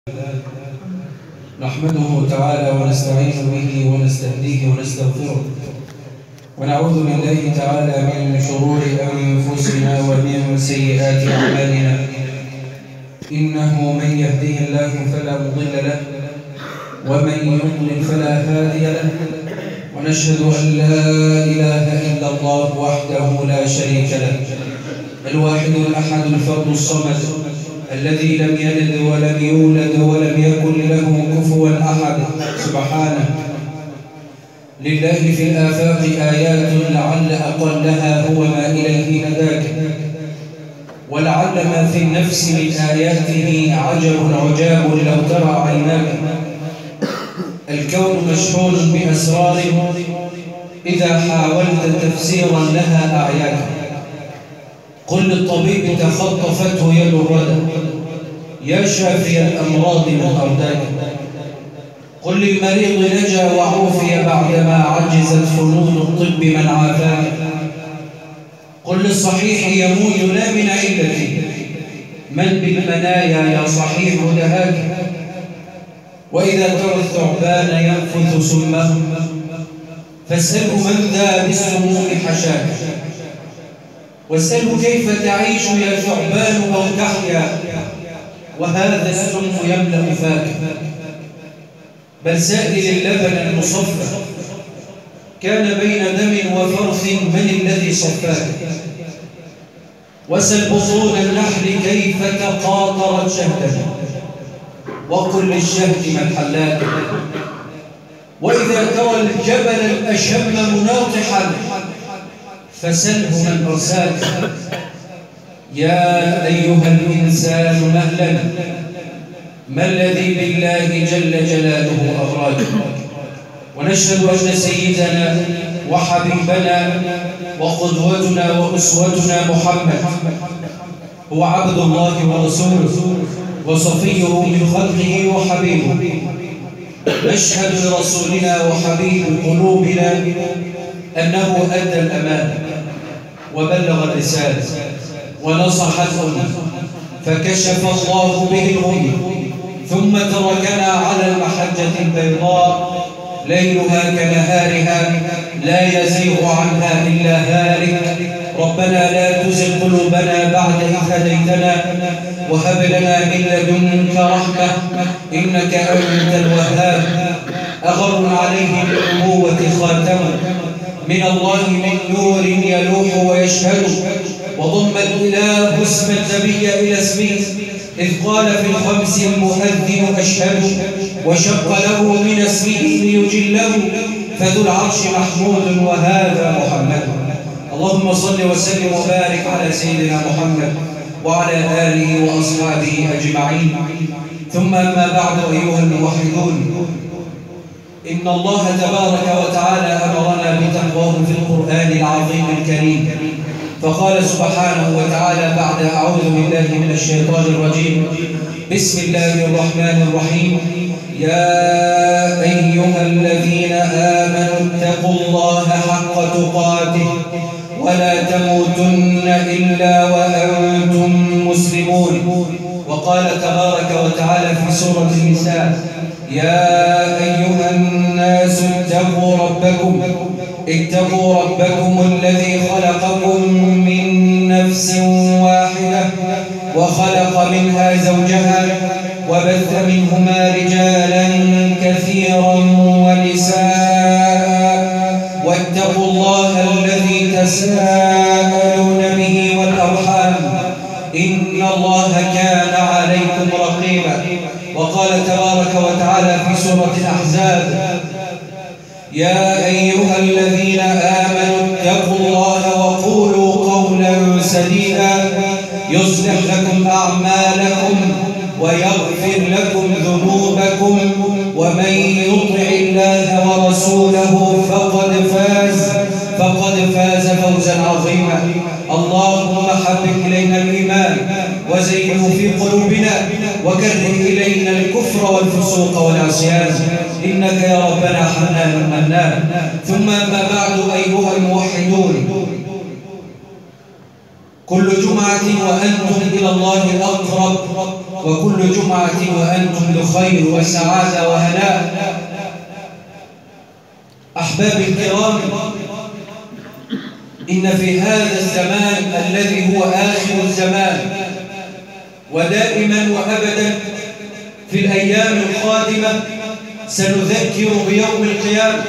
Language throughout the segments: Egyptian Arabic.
نحمده تعالى ونستعين به ونستهديه ونستغفره ونعوذ بالله تعالى من شرور أنفسنا ومن سيئات أعمالنا إنه من يهديه الله فلا مضل له ومن يضلل فلا هادي له ونشهد أن لا إله إلا الله وحده لا شريك له الواحد الأحد الفرد الصمد الذي لم يلد ولم يولد ولم يكن له كفوا أحد سبحانه لله في الآفاق آيات لعل أقلها هو ما إليه نداك ولعل ما في النفس من آياته عجب عجاب لو ترى عيناك الكون مشحون بأسرار إذا حاولت تفسيرا لها أعياك قل للطبيب تخطفته يد الردى يا شافي الأمراض من أرداك قل للمريض نجا وعوفي بعدما عجزت فنون الطب من عافاك قل للصحيح يموت لا من علة من بالمنايا يا صحيح دهاك وإذا ترى الثعبان ينفث سمه فاسأله من ذا بالسموم حشاك واسأله كيف تعيش يا ثعبان أو تحيا وهذا السم يملأ فاك بل سائل اللبن المصفى كان بين دم وفرث من الذي صفاك وسل بطون النحل كيف تقاطرت شهدا وقل للشهد من حلاك وإذا ترى الجبل الأشم مناطحا فسله من أرساك يا أيها الإنسان مهلا ما الذي بالله جل جلاله أغراك ونشهد أن سيدنا وحبيبنا وقدوتنا وأسوتنا محمد هو عبد الله ورسوله وصفيه من خلقه وحبيبه نشهد لرسولنا وحبيب قلوبنا أنه أدى الأمانة وبلغ الرسالة ونصح الأمة فكشف الله به الغم ثم تركنا على المحجة البيضاء ليلها كنهارها لا يزيغ عنها إلا هالك ربنا لا تزغ قلوبنا بعد إذ هديتنا وهب لنا من لدنك رحمة إنك أنت الوهاب أغر عليه بالنبوة خاتم من الله من نور يلوح ويشهد وضم الإله اسم النبي إلى اسمه إذ قال في الخمس المؤذن أشهد وشق له من اسمه ليجله فذو العرش محمود وهذا محمد اللهم صل وسلم وبارك على سيدنا محمد وعلى آله وأصحابه أجمعين ثم أما بعد أيها الموحدون إن الله تبارك وتعالى أمرنا بتقواه في القرآن العظيم الكريم فقال سبحانه وتعالى بعد أعوذ بالله من الشيطان الرجيم بسم الله الرحمن الرحيم يا أيها الذين آمنوا اتقوا الله حق تقاته ولا تموتن إلا وأنتم مسلمون وقال تبارك وتعالى في سورة النساء يا أيها الناس اتقوا ربكم اتقوا ربكم الذي خلقكم من نفس واحدة وخلق منها زوجها وبث منهما رجالا كثيرا ونساء واتقوا الله الذي تساءلون به والأرحام إن الله كان عليكم رقيبا وقال تبارك وتعالى في سورة الأحزاب يا أيها الذين آمنوا اتقوا الله وقولوا قولا سديدا يصلح لكم أعمالكم ويغفر لكم ذنوبكم ومن يطع الله ورسوله فقد فاز فقد فاز فوزا عظيما اللهم حبب إلينا الإيمان وزينه في قلوبنا وكره إلينا الكفر والفسوق والعصيان إنك يا ربنا حنان منان ثم أما بعد أيها الموحدون كل جمعة وأنتم إلى الله أقرب وكل جمعة وأنتم بخير وسعادة وهناء أحبابي الكرام إن في هذا الزمان الذي هو آخر الزمان ودائما وأبدا في الأيام القادمة سنذكر بيوم القيامة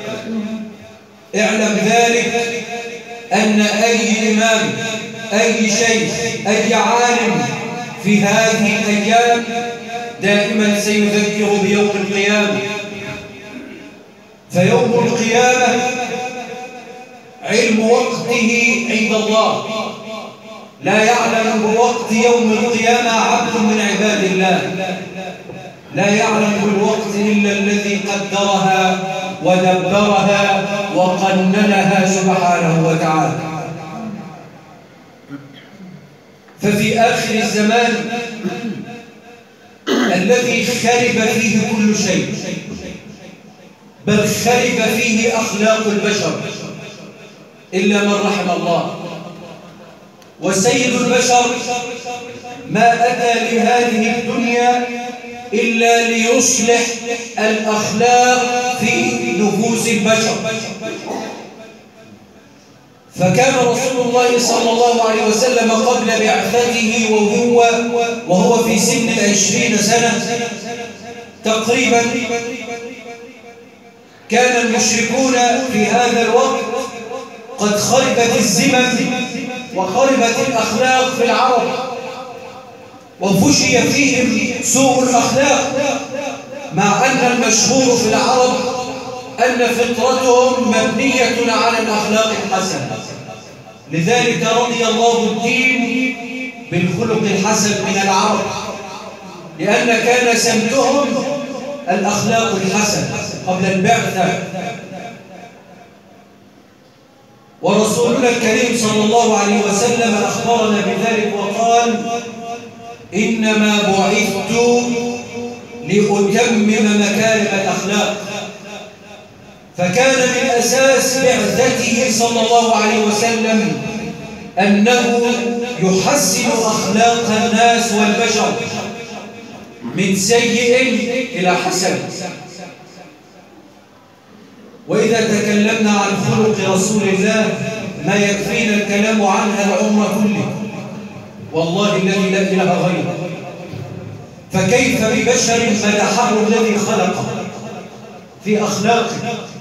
اعلم ذلك أن أي إمام أي شيخ أي عالم في هذه الأيام دائما سيذكر بيوم القيامة فيوم القيامة علم وقته عند الله لا يعلم بوقت يوم القيامة عبد من عباد الله لا يعلم بالوقت إلا الذي قدرها ودبرها وقننها سبحانه وتعالى ففي آخر الزمان الذي خرب فيه كل شيء بل خرب فيه أخلاق البشر إلا من رحم الله وسيد البشر ما أتى لهذه الدنيا إلا ليصلح الأخلاق في نفوس البشر فكان رسول الله صلى الله عليه وسلم قبل بعثته وهو وهو في سن العشرين سنة تقريبا كان المشركون في هذا الوقت قد خربت الزمن وخربت الأخلاق في العرب وفشي فيهم سوء الأخلاق مع أن المشهور في العرب أن فطرتهم مبنية على الأخلاق الحسنة لذلك رضي الله الدين بالخلق الحسن من العرب لأن كان سمتهم الأخلاق الحسنة قبل البعثة ورسولنا الكريم صلى الله عليه وسلم أخبرنا بذلك وقال إنما بعثت لأتمم مكارم الأخلاق فكان من أساس بعثته صلى الله عليه وسلم أنه يحسن أخلاق الناس والبشر من سيء إلى حسن وإذا تكلمنا عن خلق رسول الله ما يكفينا الكلام عنها العمر كله والله الذي لا إله غيره فكيف ببشر مدحه الذي خلقه في أخلاقه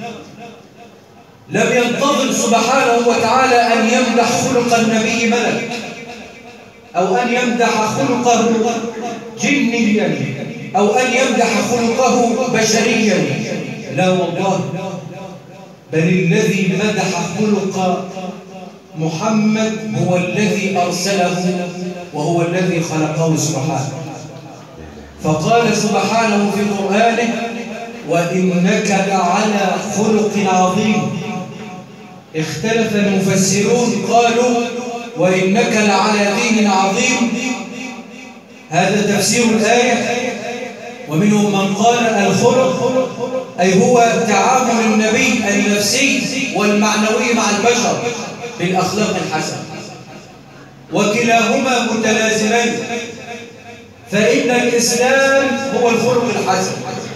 لم ينتظر سبحانه وتعالى أن يمدح خلق النبي ملك أو أن يمدح خلقه جنيا أو أن يمدح خلقه بشريا لا والله بل الذي مدح خلق محمد هو الذي أرسله وهو الذي خلقه سبحانه فقال سبحانه في قرآنه وإنك لعلى خلق عظيم اختلف المفسرون قالوا وإنك لعلى دين عظيم هذا تفسير الآية ومنهم من قال الخلق أي هو تعامل النبي النفسي والمعنوي مع البشر بالأخلاق الحسنة وكلاهما متلازمين فإن الإسلام هو الخلق الحسن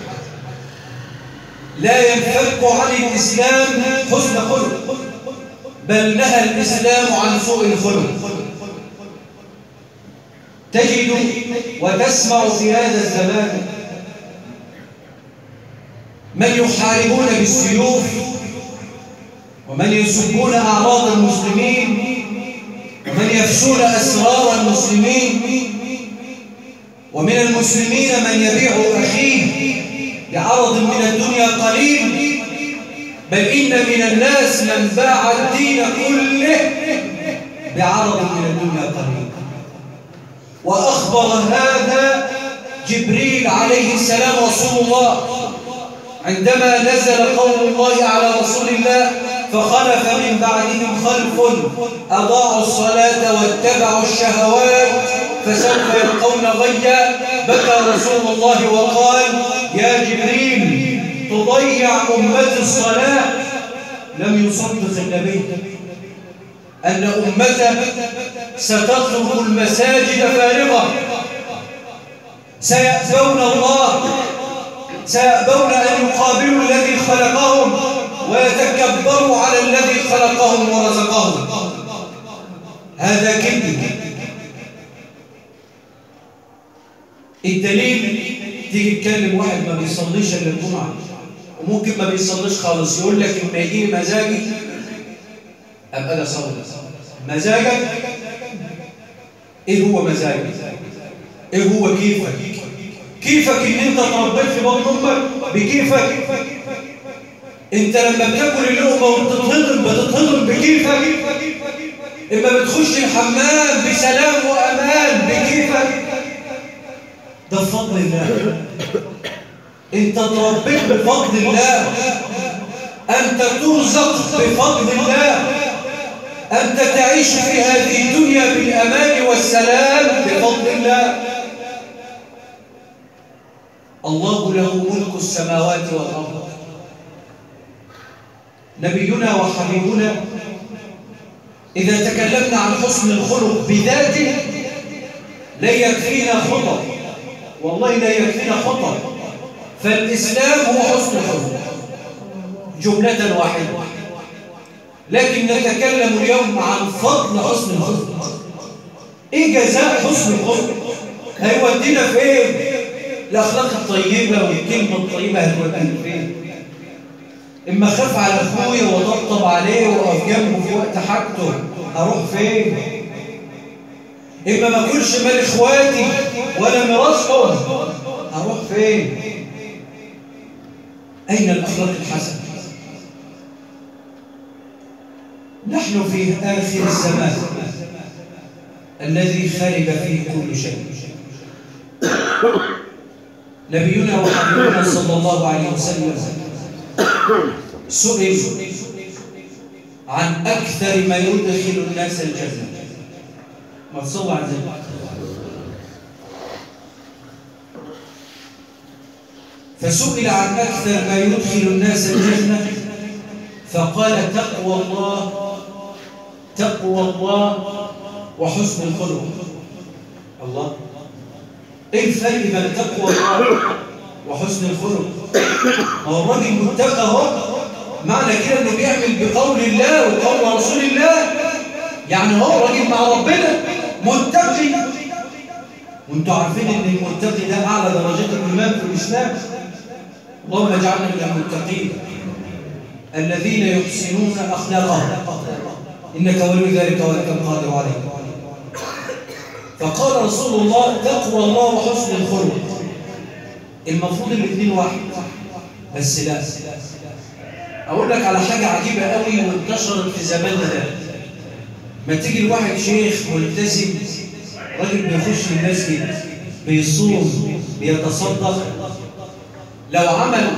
لا ينفك عن الإسلام حسن خلق بل نهى الإسلام عن سوء الخلق تجد وتسمع في هذا الزمان من يحاربون بالسيوف ومن يسبون أعراض المسلمين ومن يفشون أسرار المسلمين ومن المسلمين من يبيع أخيه بعرض من الدنيا قليل بل إن من الناس من باع الدين كله بعرض من الدنيا قليل وأخبر هذا جبريل عليه السلام رسول الله عندما نزل قول الله على رسول الله فخلف من بعدهم خلف أضاعوا الصلاة واتبعوا الشهوات فسوف يلقون غيا بكى رسول الله وقال يا جبريل تضيع أمة الصلاة لم يصدق النبي أن أمته ستترك المساجد فارغة سيأبون الله سيأبون أن يقابلوا الذي خلقهم ويتكبروا على الذي خلقهم ورزقهم هذا كذب الدليل تيجي تكلم واحد ما بيصليش الا الجمعه وممكن ما بيصليش خالص يقول لك لما يجي مزاجي ابقى انا اصلي مزاجك ايه هو مزاجك ايه هو كيفك كيفك ان انت اتربيت في بطن امك بكيفك انت لما بتاكل اللقمه وبتتهضم بتتهضم بكيفك اما بتخش الحمام بسلام وامان بكيفك ده بفضل الله انت تربيت بفضل الله انت ترزق بفضل الله انت تعيش في هذه الدنيا بالامان والسلام بفضل الله الله له ملك السماوات والارض نبينا وحبيبنا اذا تكلمنا عن حسن الخلق بذاته لا يكفينا خطب والله لا يكفينا خطب فالإسلام هو حسن الخلق جملة واحدة لكن نتكلم اليوم عن فضل حسن الخلق ايه جزاء حسن الخلق هيودينا فين الاخلاق الطيبه والكلمه الطيبه هتودينا فين اما خاف على اخويا وطبطب عليه واقف جنبه في وقت حاجته هروح فين اما ما اكلش مال اخواتي ولا ميراثهم هروح فين اين الاخلاق الحسنه نحن في اخر الزمان الذي خرب فيه كل شيء نبينا وحبيبنا صلى الله عليه وسلم سئل عن أكثر ما يدخل الناس الجنة ما تصور عن ذلك فسئل عن أكثر ما يدخل الناس الجنة فقال تقوى الله تقوى الله وحسن الخلق الله ايه الفرق بين تقوى الله وحسن الخلق هو الراجل متقى اهو معنى كده انه بيعمل بقول الله وقول رسول الله يعني هو راجل مع ربنا متقي وانتوا عارفين ان المتقي ده اعلى درجات الايمان في الاسلام اللهم اجعلنا من المتقين الذين يحسنون اخلاقهم انك ولي ذلك ولك القادر عليه فقال رسول الله تقوى الله وحسن الخلق المفروض الاثنين واحد بس لا اقول لك على حاجه عجيبه قوي وانتشرت في زماننا ده ما تيجي الواحد شيخ ملتزم راجل بيخش المسجد بيصوم بيتصدق لو عمل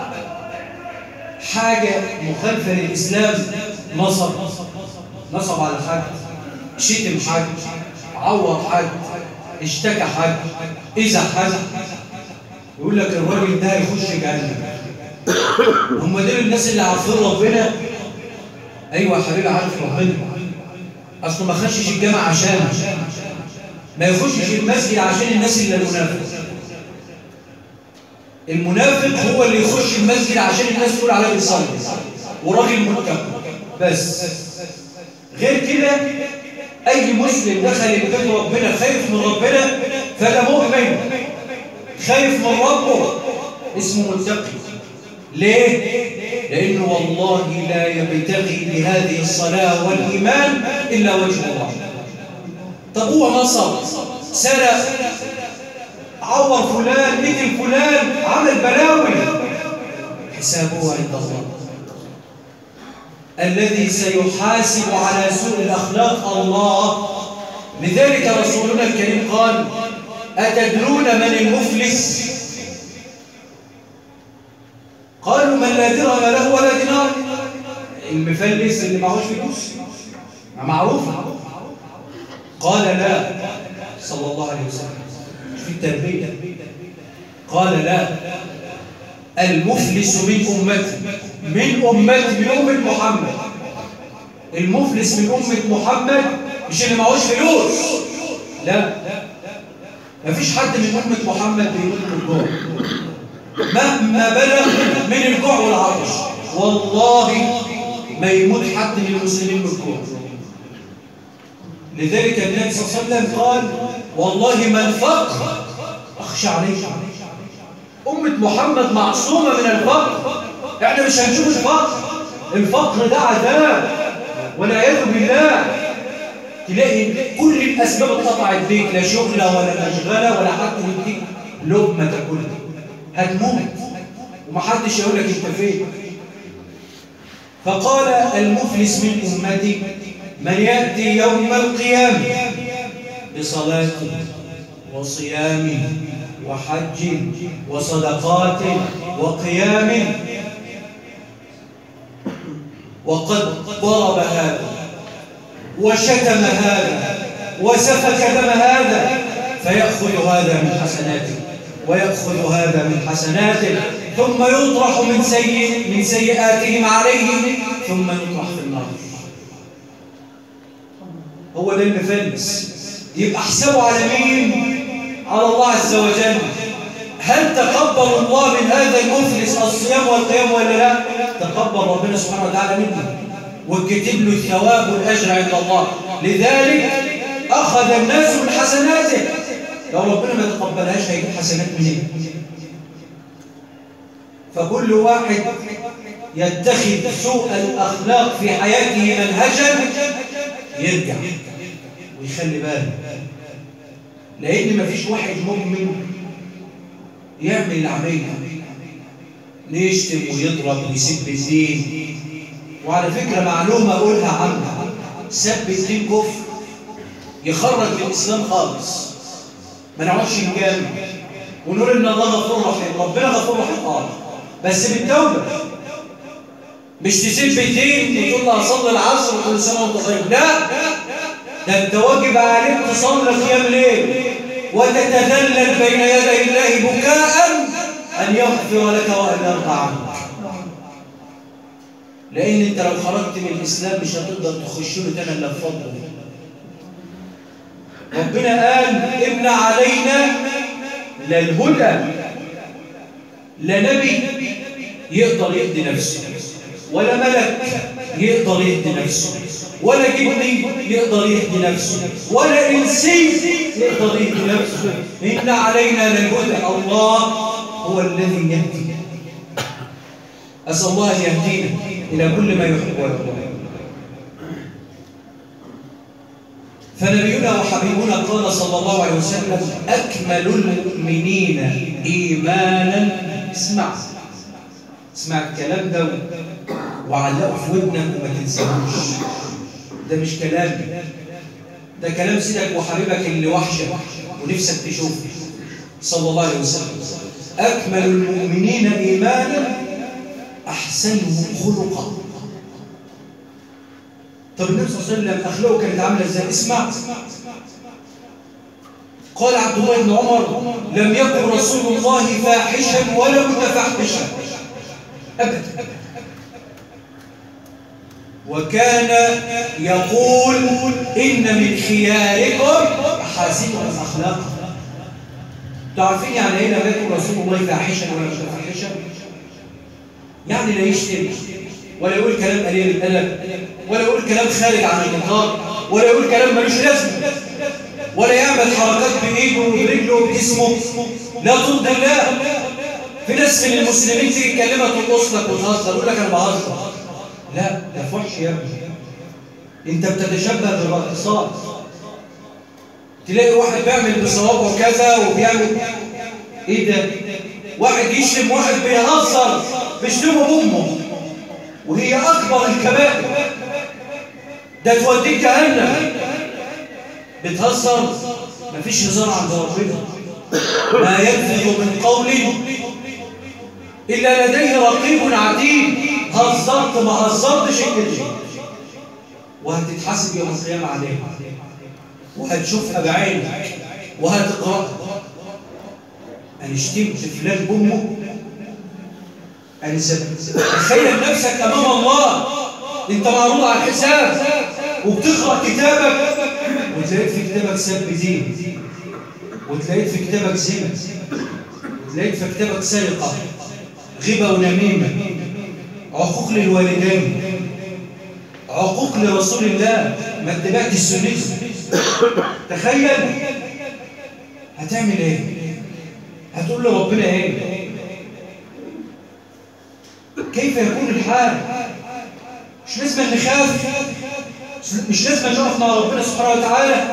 حاجه مخالفه للاسلام نصب نصب على حد شتم حد عور حد اشتكى حد اذا حد يقول لك الراجل ده هيخش جهنم هم دول الناس اللي عارفين ربنا ايوه يا حبيبي عارف ربنا اصله ما خشش الجامع عشان ما يخشش المسجد عشان الناس اللي المنافق المنافق هو اللي يخش المسجد عشان الناس تقول عليه بيصلي وراجل متقي بس غير كده اي مسلم دخل بيت ربنا خايف من ربنا فده مؤمن خايف من ربه اسمه متقي ليه لانه والله لا يبتغي بهذه الصلاه والايمان الا وجه الله طب هو نصر سرق عور فلان قتل فلان عمل بلاوي حسابه عند الله الذي سيحاسب على سوء الأخلاق الله لذلك رسولنا الكريم قال أتدرون من المفلس قالوا من لا درهم له ولا دينار المفلس اللي معهوش فلوس معروف قال لا صلى الله عليه وسلم في التربية قال لا المفلس من أمتي من أمتي من أمة محمد المفلس من أمة محمد مش اللي معهوش فلوس لا مفيش حد من أمة محمد بيموت من الجوع مهما بلغ من الجوع والعطش والله ما يموت حد من المسلمين من الجوع لذلك النبي صلى الله عليه وسلم قال والله ما الفقر أخشى عليه أمة محمد معصومة من الفقر احنا مش هنشوف الفقر الفقر ده عذاب والعياذ بالله تلاقي كل الأسباب اتقطعت بيك لا شغلة ولا مشغلة ولا حد يديك لقمة تاكلها هتموت ومحدش يقول لك انت فين فقال المفلس من أمتي من يأتي يوم القيامة بصلاة وصيام وحج وصدقات وقيام وقد ضرب هذا وشتم هذا وسفك دم هذا فيأخذ هذا من حسناته ويأخذ هذا من حسناته ثم يطرح من سيء من سيئاتهم عليه ثم يطرح في النار هو ده المفلس يبقى حسابه على مين على الله عز وجل هل تقبل الله من هذا المفلس الصيام والقيام ولا لا تقبل ربنا سبحانه وتعالى منه وكتب له الثواب والأجر عند الله لذلك أخذ الناس من حسناته لو ربنا ما تقبلهاش هيجيب حسنات منين فكل واحد يتخذ سوء الأخلاق في حياته منهجا يرجع ويخلي باله لأن مفيش واحد مؤمن يعمل العملية يشتم ويضرب ويسب الدين وعلى فكرة معلومة أقولها عنها سب الدين كفر يخرج من الإسلام خالص ما نقعدش نجامل ونقول إن الله غفور رحيم ربنا غفور رحيم خالص بس بالتوبة مش تسب الدين وتقول له أصلي العصر وكل سنة وأنت طيب لا ده أنت واجب عليك تصلي قيام ليل وتتذلل بين يدي الله بكاء أن يغفر لك وأن يرضى عنك لأن أنت لو خرجت من الإسلام مش هتقدر تخش له تاني إلا بفضله ربنا قال إن علينا للهدى لا نبي يقدر يهدي نفسه ولا ملك يقدر يهدي نفسه ولا جبني يقدر يهدي نفسه ولا إنسي يقدر يهدي نفسه إن علينا للهدى الله هو الذي يهدي أسأل الله أن يهدينا إلى كل ما يحب ويرضى فنبينا وحبيبنا قال صلى الله عليه وسلم أكمل المؤمنين إيمانا اسمع اسمع الكلام ده وعلقه في ودنك وما تنساهوش ده مش كلام ده كلام سيدك وحبيبك اللي وحشك ونفسك تشوفه صلى الله عليه وسلم أكمل المؤمنين إيمانا أحسنهم خلقا طب النبي صلى الله عليه وسلم أخلاقه كانت عاملة إزاي اسمع قال عبد الله بن عمر لم يكن رسول الله فاحشا ولا متفحشا أبدا وكان يقول إن من خياركم حاسنهم أخلاقا تعرفين يعني ايه لم يكن رسول الله فاحشا ولا متفحشا يعني لا يشتم ولا يقول كلام قليل الادب ولا يقول كلام خارج عن النطاق ولا يقول كلام ملوش لازمه ولا يعمل حركات بايده وبرجله وبجسمه لا ترضي الله في ناس من المسلمين تيجي تكلمك وتقص لك وتهزر يقول لك انا بهزر لا ده فحش يا ابني انت بتتشبه بالراقصات تلاقي واحد بيعمل بصوابه كذا وبيعمل ايه ده واحد يشتم واحد بيهزر بيشتمه بامه وهي اكبر الكبائر ده توديك جهنم بتهزر مفيش هزار عند ربنا ما يلفظ من قول الا لديه رقيب عتيد هزرت ما هزرتش الكلمه وهتتحاسب يوم القيامه عليها وهتشوفها بعينك وهتقرأها أنا اشتمت فلان بأمه أنا تخيل نفسك أمام الله أنت معروض على الحساب وبتقرأ كتابك وتلاقي في كتابك سب دين وتلاقيت في كتابك زنا وتلاقيت في كتابك سرقة غيبة ونميمة عقوق للوالدين عقوق لرسول الله ما اتبعتش سنته تخيل هتعمل ايه هتقول لربنا ايه كيف يكون الحال مش لازم نخاف مش لازم نقف مع ربنا سبحانه وتعالى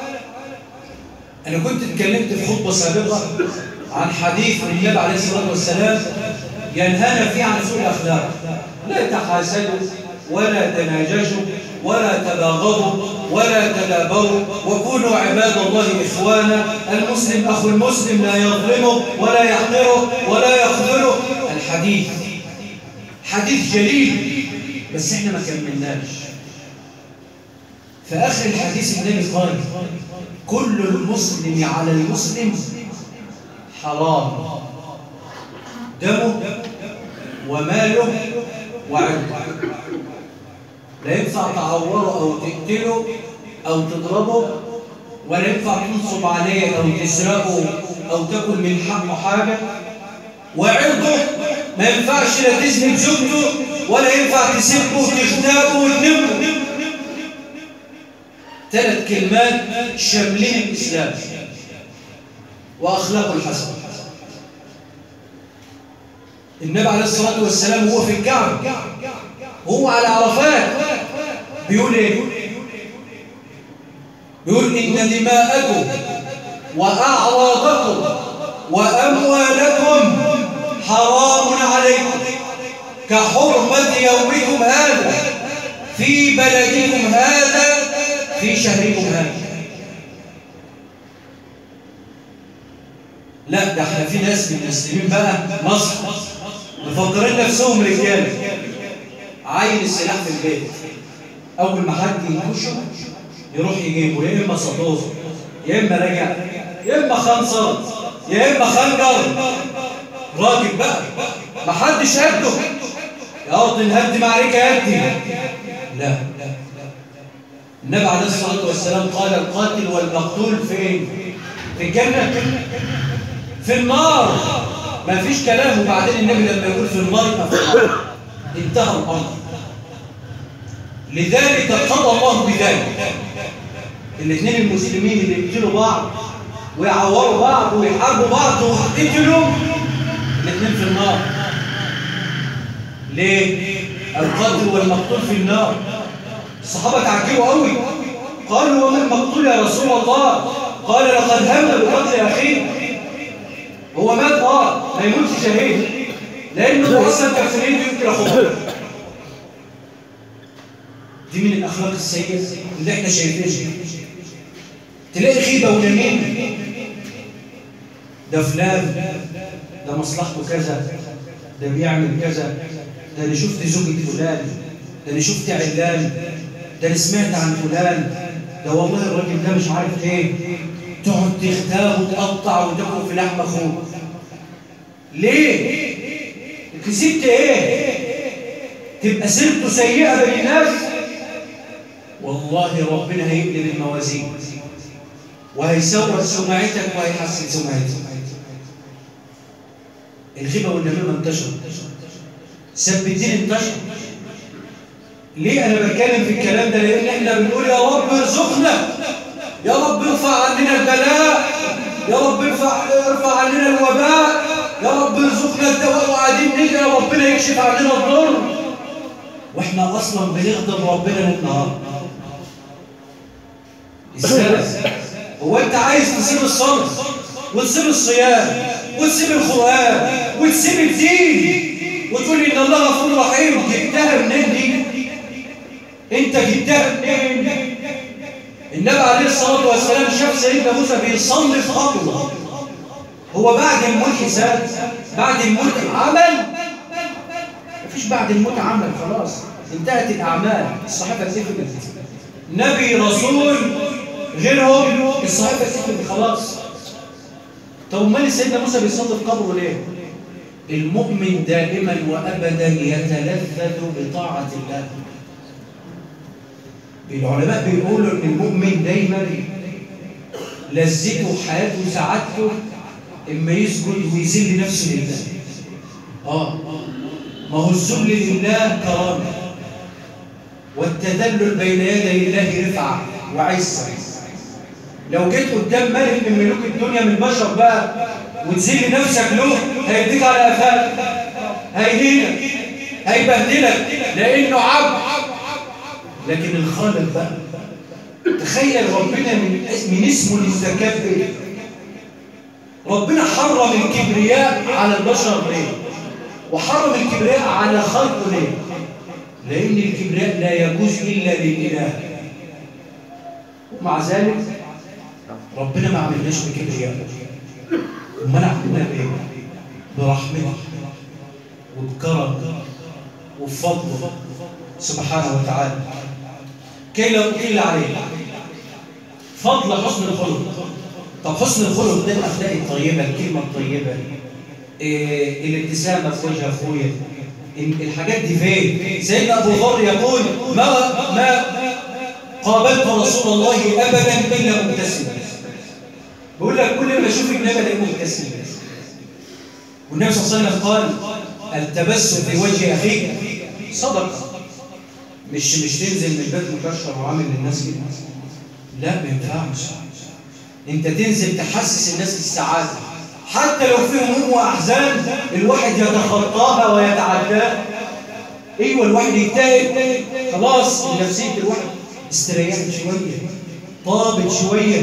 انا كنت اتكلمت في خطبه سابقه عن حديث النبي عليه الصلاه والسلام ينهانا فيه عن سوء الاخلاق لا تحاسدوا ولا تناجشوا ولا تباغضوا ولا تدابروا وكونوا عباد الله إخوانا المسلم أخو المسلم لا يظلمه ولا يحقره ولا يخذله الحديث حديث جليل بس احنا ما كملناش في آخر الحديث النبي قال كل المسلم على المسلم حرام دمه وماله وعرضه لا ينفع تعوره أو تقتله أو تضربه ولا ينفع تنصب عليه أو تسرقه أو تاكل من حقه حاجة وعرضه ما ينفعش لا تزني بزوجته ولا ينفع تسبه وتغتابه وتنمه ثلاث كلمات شاملين الإسلام وأخلاقه الحسنة النبي عليه الصلاة والسلام هو في الكعب هو على عرفات بيقول ايه بيقول ان دماءكم واعراضكم واموالكم حرام عليكم كحرمة يومكم هذا في بلدكم هذا في شهركم هذا لا ده احنا في ناس من المسلمين بقى مصر مفكرين نفسهم رجاله عاين السلاح في البيت اول ما حد ينكشه يروح يجيبه يا اما سطوه يا اما رجع يا اما خنصر يا اما خنجر راجل بقى ما حدش هده يا ارض الهد معركه يدي لا النبي عليه الصلاه والسلام قال القاتل والمقتول فين في الجنه في النار ما فيش كلام وبعدين النبي لما يقول في النار يبقى في النار انتهى الامر لذلك قضى الله بذلك الاثنين المسلمين اللي يقتلوا بعض ويعوروا بعض ويحاربوا بعض ويقتلوا الاثنين في النار ليه القاتل والمقتول في النار الصحابه تعجبوا قوي قالوا وما المقتول يا رسول الله قال لقد هم بقتل اخيه هو مات اه ما يموتش شهيد لانه اصلا كان في يمكن اخوه دي من الاخلاق السيئه اللي احنا شايفينها تلاقي غيبه ونميمه ده فلان ده مصلحته كذا ده بيعمل كذا ده انا شفت زوجة فلان ده انا شفت علان ده انا سمعت عن فلان ده والله الراجل ده مش عارف ايه تقعد تغتاب وتقطع وتاكل في لحم اخوك ليه كسبت ايه تبقى سيرته سيئه بين الناس والله ربنا هيقلب الموازين وهيسوق سمعتك وهيحسن سمعتك الغيبه والنميمه انتشرت سب الدين انتشر ليه انا بتكلم في الكلام ده لان احنا بنقول يا رب ارزقنا يا رب ارفع عننا البلاء يا رب ارفع ارفع عننا الوباء يا رب ارزقنا الدواء وقاعدين ندعي ربنا يكشف عننا الضر واحنا اصلا بنخدم ربنا للنهار ازاي هو انت عايز تسيب الصلاه وتسيب الصيام وتسيب القران وتسيب الدين وتقول ان الله غفور رحيم جبتها منين دي انت جبتها منين النبي عليه الصلاه والسلام شاف سيدنا موسى بيصلي في قبره هو بعد الموت حساب بعد الموت عمل مفيش بعد الموت عمل خلاص انتهت الاعمال الصحيفه اتقفلت نبي رسول غيرهم الصحيفه اتقفلت خلاص طب امال سيدنا موسى بيصلي في قبره ليه المؤمن دائما وابدا يتلذذ بطاعه الله العلماء بيقولوا ان المؤمن دايما لذته وحياته وسعادته اما يسجد ويذل نفسه لله اه ما هو الذل لله كرامه والتذلل بين يدي الله رفعه وعزه لو جيت قدام ملك من ملوك الدنيا من بشر بقى وتذل نفسك له هيديك على قفاك هيهينك هيبهدلك لانه عبد لكن الخالق بقى تخيل ربنا من من اسمه المتكبر ربنا حرم الكبرياء على البشر ليه وحرم الكبرياء على خلقه ليه لان الكبرياء لا يجوز الا للاله ومع ذلك ربنا ما عملناش بكبرياء امال عملنا بايه برحمته وبكرم وبفضله سبحانه وتعالى كي لا أطيل عليه فضل حسن الخلق طب حسن الخلق ده الأخلاق الطيبة الكلمة الطيبة إيه الابتسامة في وجه أخويا الحاجات دي فين سيدنا أبو ذر يقول ما ما قابلت رسول الله أبدا إلا مبتسما بقول لك كل ما أشوف النبي ألاقيه مبتسم والنبي صلى الله عليه وسلم قال التبسم في وجه أخيك صدقة مش مش تنزل من البيت مكشر وعامل للناس كده لا ما ينفعش انت تنزل تحسس الناس بالسعاده حتى لو في هموم واحزان الواحد يتخطاها ويتعداها ايوه الواحد يجتهد خلاص نفسيه الواحد استريحت شويه طابت شويه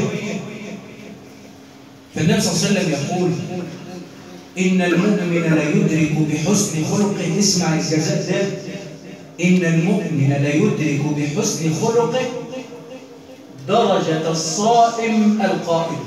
فالنبي صلى الله عليه وسلم يقول ان المؤمن لا يدرك بحسن خلقه اسمع الجزاء ده إن المؤمن لا يدرك بحسن خلقه درجة الصائم القائم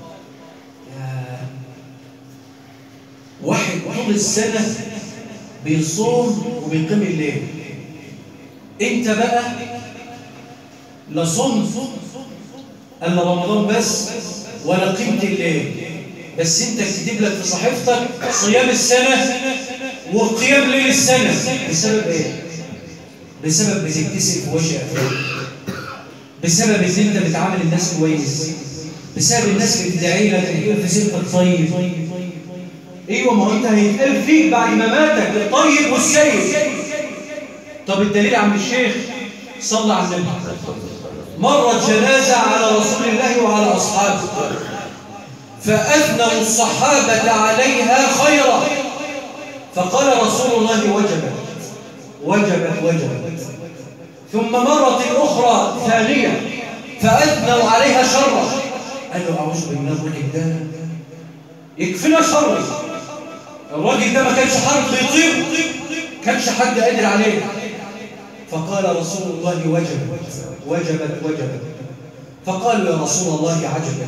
واحد طول السنة بيصوم وبيقيم الليل انت بقى لا صمت الا رمضان بس ولا قيمة الليل بس انت كتب لك في صحيفتك صيام السنة وقيام ليل السنة بسبب ايه بسبب بتبتسم في وجه اخوك بسبب ان انت بتعامل الناس كويس بسبب الناس بتدعي لك تقول في سلطك طيب ايوه ما هو انت هيتقال فيك بعد ما ماتك الطيب والسيد طب الدليل يا عم الشيخ صلى على النبي مرت جنازه على رسول الله وعلى اصحابه فاثنوا الصحابه عليها خيرا فقال رسول الله وجبت وجبت وجبت ثم مرة أخرى ثانية فأثنوا عليها شرا قال له أعوذ بالله الراجل ده يكفينا شر الراجل ده ما كانش حد بيطيق كانش حد قادر عليه فقال رسول الله وجبت وجبت وجبت فقالوا يا رسول الله عجبا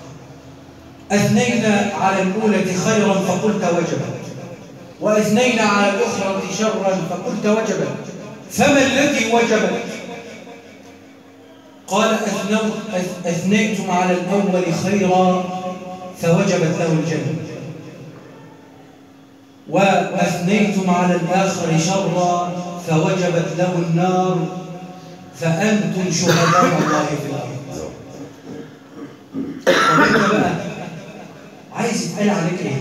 أثنينا على الأولى خيرا فقلت وجبت وأثنينا على الأخرى شرا فقلت وجبت فما الذي وجبت قال أثنو أثنيتم على الأول خيرا فوجبت له الجنة وأثنيتم على الآخر شرا فوجبت له النار فأنتم شهداء الله في الأرض وانت بقى عايز يتقال عليك ايه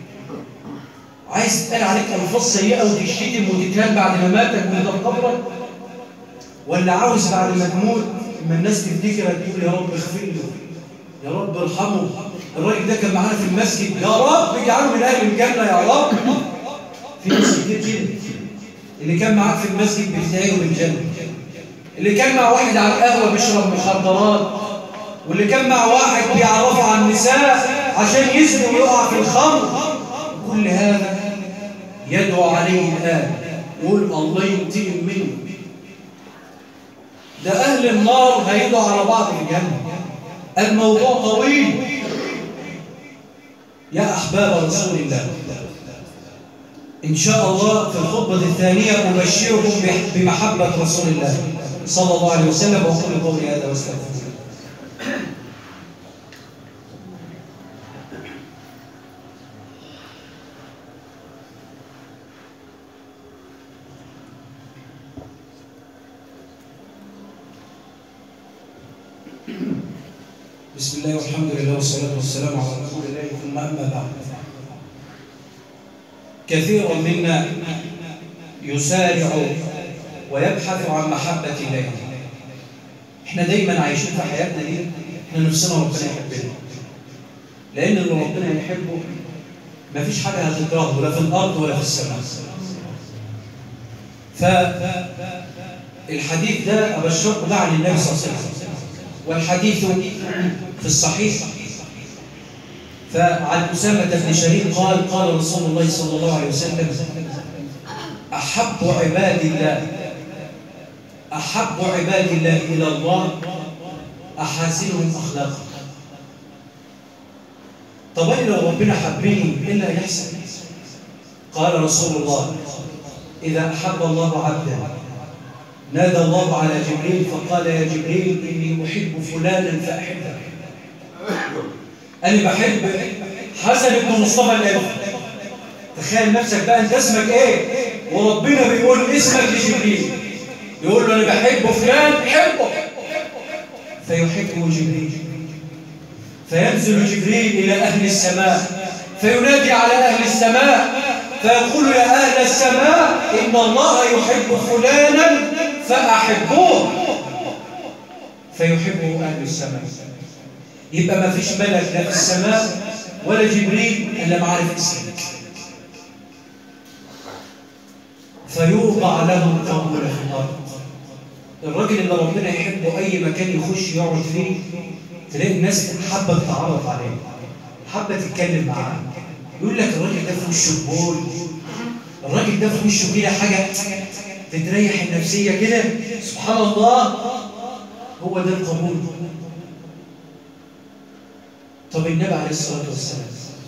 عايز تتقال عليك الفاظ سيئه وتشتم وتتهان بعد ما ماتك وانت في قبرك ولا عاوز بعد ما تموت اما الناس تفتكرك تقول يا رب اغفر له يا رب ارحمه الراجل ده كان معانا في المسجد يا رب اجعله من اهل الجنه يا رب في ناس كتير كده اللي كان معاك في المسجد بيدعيه بالجنه اللي كان مع واحد على القهوه بيشرب مخدرات واللي كان مع واحد بيعرفه عن النساء عشان يزني ويقع في الخمر كل هذا يدعو عليه الآن يقول الله ينتقم منه ده أهل النار هيدعوا على بعض في الجنة الموضوع طويل يا أحباب رسول الله إن شاء الله في الخطبة الثانية أبشركم بمحبة رسول الله صلى الله عليه وسلم وأقول قولي هذا واستغفر بسم بسم الله والحمد لله والصلاة والسلام على رسول الله ثم أما بعد كثير منا يسارع ويبحث عن محبة الله احنا دايما عايشين في حياتنا دي احنا نفسنا ربنا يحبنا لأن اللي ربنا يحبه مفيش حاجة هتكرهه لا في الأرض ولا في السماء فالحديث ده أبشركم ده عن النبي صلى الله عليه وسلم والحديث في الصحيح فعن أسامة بن شريك قال قال رسول الله صلى الله عليه وسلم أحب عباد الله أحب عباد الله إلى الله أحاسنهم أخلاقا طب أنا لو ربنا حبني إيه اللي هيحصل؟ قال رسول الله إذا أحب الله عبدا نادى الله على جبريل فقال يا جبريل إني أحب فلانا فأحبه أنا بحب حسن بن مصطفى الألف تخيل نفسك بقى أنت اسمك إيه وربنا بيقول اسمك لجبريل يقول له أنا بحب فلان حبه فيحبه جبريل فينزل جبريل إلى أهل السماء فينادي على أهل السماء فيقول يا أهل السماء إن الله يحب فلانا فأحبوه فيحبه أهل السماء يبقى ما فيش ملك لا في السماء ولا جبريل إلا معرف اسمك فيوضع له القبول في الأرض الراجل اللي ربنا يحبه أي مكان يخش يقعد فيه تلاقي الناس حابة تتعرف عليه حابة تتكلم معاه يقول لك الراجل ده في وشه قبول الراجل ده في وشه كده حاجة تتريح النفسية كده سبحان الله هو ده القبول طب النبي عليه الصلاة والسلام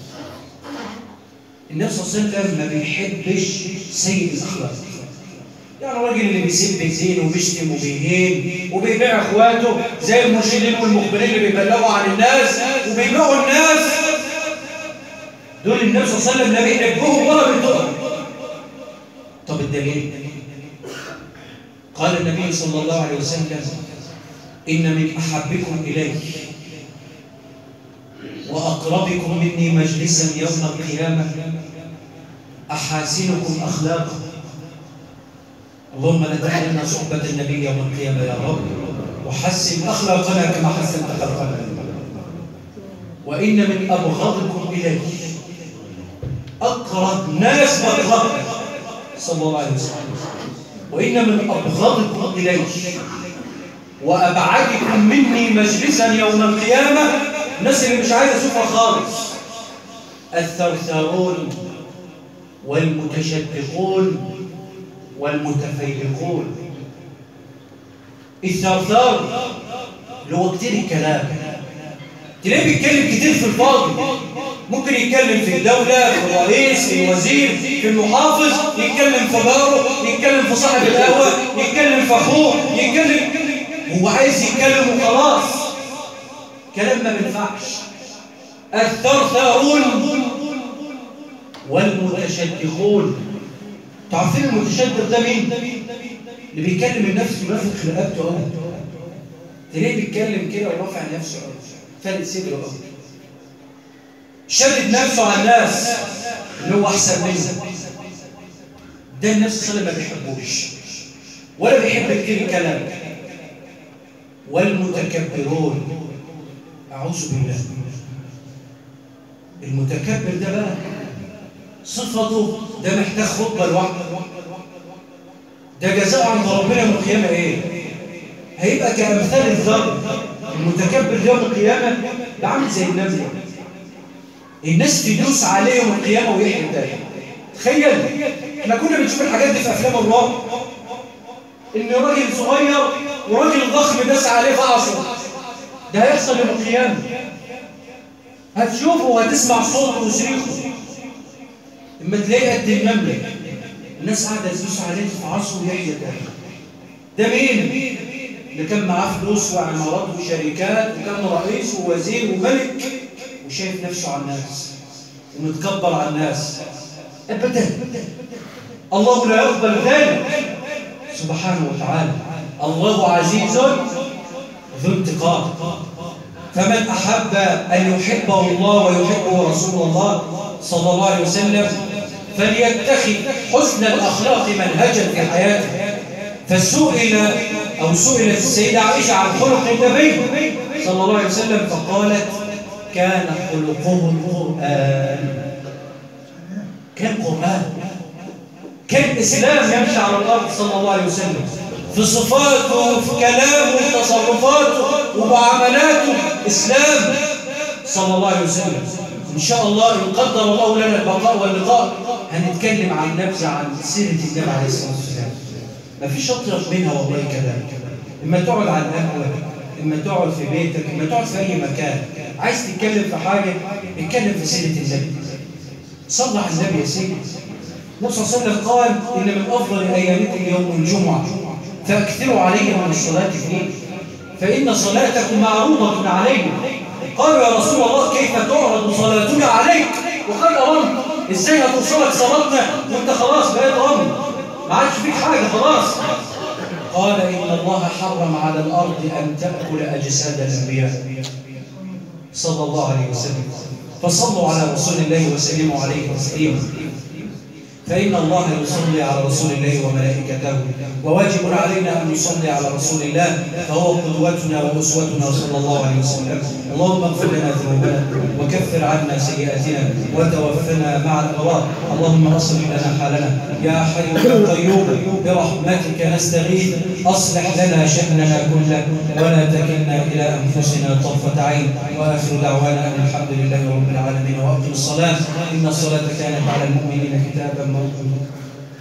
النبي صلى الله عليه وسلم ما بيحبش سيء الأخلاق يعني الراجل اللي بيسب الزين وبيشتم وبيهين وبيبيع اخواته زي المرشدين والمخبرين اللي بيبلغوا عن الناس وبيبيعوا الناس دول النبي صلى الله عليه وسلم لا بيحبهم ولا بيطيعهم طب الدليل قال النبي صلى الله عليه وسلم إن من أحبكم إلي وأقربكم مني مجلسا يوم القيامة أحاسنكم أخلاقا اللهم لا تحرمنا صحبة النبي يوم القيامة يا رب وحسن أخلاقنا كما حسنت خلقنا وإن من أبغضكم إلي أقرب ناس بأبغضك صلى الله عليه وسلم وإن من أبغضكم إلي وأبعدكم مني مجلسا يوم القيامة الناس اللي مش عايز أشوفها خالص الثرثرون والمتشدقون والمتفيقون الثرثار اللي هو كتير الكلام تلاقيه بيتكلم كتير في الفاضي ممكن يتكلم في الدولة في الرئيس في الوزير في المحافظ يتكلم في جاره يتكلم في صاحب القهوة يتكلم في أخوه يتكلم هو عايز يتكلم وخلاص كلام ما بينفعش الثرثارون والمتشدقون تعرفين المتشدق ده مين؟ اللي بيكلم النفس ورافق رقبته قوي تلاقيه بيتكلم كده ورافع نفسه قوي فارد صدره قوي شدد نفسه على الناس اللي هو احسن منه ده النفس صلى ما بيحبوش ولا بيحب كتير الكلام والمتكبرون اعوذ بالله المتكبر ده بقى صفته ده محتاج خطبه لوحده ده جزاء عند ربنا يوم القيامه ايه هيبقى كامثال الذر المتكبر يوم القيامه ده عامل زي النمله الناس تدوس عليه يوم القيامه ويحيى تاني تخيل احنا كنا بنشوف الحاجات دي في افلام الرعب ان راجل صغير وراجل ضخم داس عليه في عصره ده هيحصل يوم القيامه هتشوفه وهتسمع صوته وصريخه اما تلاقي قد النمله الناس قاعده تدوس عليه في عصره ويحيى تاني ده مين اللي كان معاه فلوس وعمارات وشركات وكان رئيس ووزير وملك وشايف نفسه على الناس ومتكبر على الناس ابدا الله لا يقبل ذلك سبحانه وتعالى الله عزيز ذو انتقام فمن أحب أن يحبه الله ويحبه رسول الله صلى الله عليه وسلم فليتخذ حسن الأخلاق منهجا في حياته فسئل أو سئلت السيدة عائشة عن خلق النبي صلى الله عليه وسلم فقالت كان خلقه القرآن كان قرآن كان إسلام يمشي على الأرض صلى الله عليه وسلم في صفاته في كلامه في تصرفاته ومعاملاته إسلام صلى الله عليه وسلم إن شاء الله إن قدر الله لنا البقاء واللقاء هنتكلم عن نبذة عن سيرة النبي عليه الصلاة والسلام ما فيش أطيب منها والله كلام إما تقعد على القهوة إما تقعد في بيتك إما تقعد في أي مكان عايز تتكلم في حاجة اتكلم في سيرة النبي صلى على النبي يا سيدي النبي صلى الله عليه وسلم قال إن من أفضل أيامكم يوم الجمعة فأكثروا علي من الصلاة فيه فإن صلاتكم معروضة علي قالوا يا رسول الله كيف تعرض صلاتنا عليك وقد أرمت إزاي هتوصلك صلاتنا وانت خلاص بقيت أمر ما عادش فيك حاجة خلاص قال إن الله حرم على الأرض أن تأكل أجساد الأنبياء صلى الله عليه وسلم فصلوا على رسول الله وسلموا عليه تسليما فإن الله يصلي على رسول الله وملائكته وواجب علينا أن نصلي على رسول الله فهو قدوتنا وأسوتنا صلى الله عليه وسلم اللهم اغفر لنا ذنوبنا وكفر عنا سيئاتنا وتوفنا مع الأبرار اللهم أصلح لنا حالنا يا حي يا قيوم برحمتك نستغيث أصلح لنا شأننا كله ولا تكلنا إلى أنفسنا طرفة عين وآخر دعوانا أن الحمد لله رب العالمين وأقم الصلاة إن الصلاة كانت على المؤمنين كتابا موقوتا